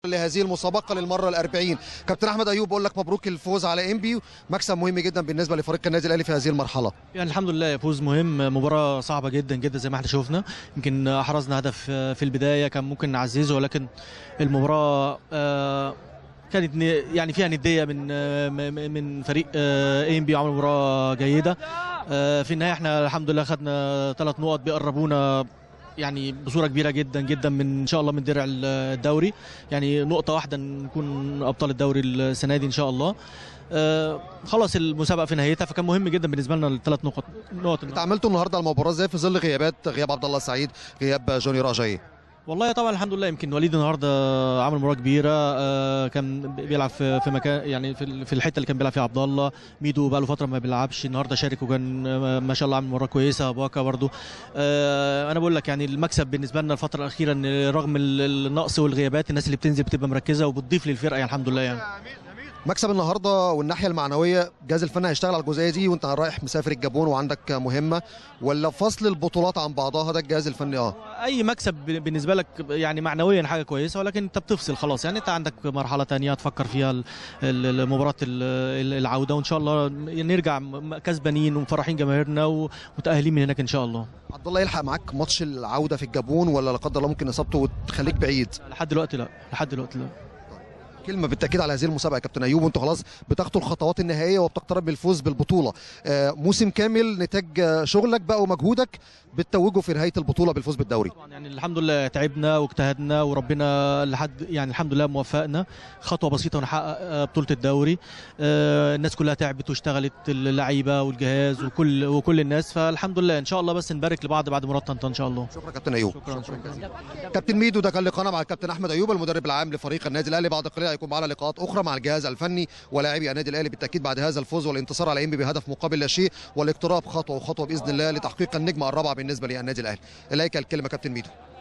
لهذه المسابقه للمره الأربعين كابتن احمد ايوب بقول لك مبروك الفوز على انبي مكسب مهم جدا بالنسبه لفريق النادي الاهلي في هذه المرحله يعني الحمد لله فوز مهم مباراة صعبة جدا جدا زي ما احنا شفنا يمكن احرزنا هدف في البداية كان ممكن نعززه ولكن المباراة آه، كانت ن- يعني فيها ندية من آه، م- من فريق ام بي عمل مباراة جيدة آه، في النهاية احنا الحمد لله خدنا ثلاث نقط بيقربونا يعني بصورة كبيرة جدا جدا من ان شاء الله من درع الدوري يعني نقطة واحدة نكون ابطال الدوري السنة دي ان شاء الله آه، خلص المسابقة في نهايتها فكان مهم جدا بالنسبة لنا الثلاث نقط نقط انت عملتوا النهارده المباراه ازاي في ظل غيابات غياب عبد الله السعيد غياب جونيور اجاي والله طبعا الحمد لله يمكن وليد النهارده عمل مباراه كبيره آه، كان بيلعب في في مكان يعني في ال- في الحته اللي كان بيلعب فيها عبد الله ميدو بقى له فتره ما بيلعبش النهارده شارك وكان آه، ما شاء الله عامل مباراه كويسه باكا برضو آه، انا بقول لك يعني المكسب بالنسبه لنا الفتره الاخيره ان رغم ال- النقص والغيابات الناس اللي بتنزل بتبقى مركزه وبتضيف للفرقه يعني الحمد لله يعني مكسب النهارده والناحيه المعنويه الجهاز الفني هيشتغل على الجزئيه دي وانت رايح مسافر الجابون وعندك مهمه ولا فصل البطولات عن بعضها ده الجهاز الفني اه اي مكسب بالنسبه لك يعني معنويا حاجه كويسه ولكن انت بتفصل خلاص يعني انت عندك مرحله تانية تفكر فيها ال- ال- ال- مباراه ال- ال- العوده وان شاء الله نرجع م- كسبانين ومفرحين جماهيرنا ومتاهلين من هناك ان شاء الله عبد الله يلحق معاك ماتش العوده في الجابون ولا لا قدر الله ممكن اصابته وتخليك بعيد لحد دلوقتي لا لحد دلوقتي لا كلمه بالتاكيد على هذه المسابقه يا كابتن ايوب وانتوا خلاص بتاخدوا الخطوات النهائيه وبتقترب بالفوز بالبطوله آه، موسم كامل نتاج آه، شغلك بقى ومجهودك بتتوجوا في نهايه البطوله بالفوز بالدوري طبعا يعني الحمد لله تعبنا واجتهدنا وربنا لحد يعني الحمد لله موفقنا خطوه بسيطه ونحقق آه، بطوله الدوري آه، الناس كلها تعبت واشتغلت اللعيبه والجهاز وكل وكل الناس فالحمد لله ان شاء الله بس نبارك لبعض بعد مباراه طنطا ان شاء الله شكرا كابتن ايوب شكرا شكرا كابتن ميدو ده كان لقاءنا مع الكابتن احمد ايوب المدرب العام لفريق النادي الاهلي بعد قليل هيكون معنا لقاءات اخرى مع الجهاز الفني ولاعبي النادي الاهلي بالتاكيد بعد هذا الفوز والانتصار على انبي بهدف مقابل لا شيء والاقتراب خطوه وخطوه باذن الله لتحقيق النجمه الرابعه بالنسبه للنادي الاهلي اليك الكلمه كابتن ميدو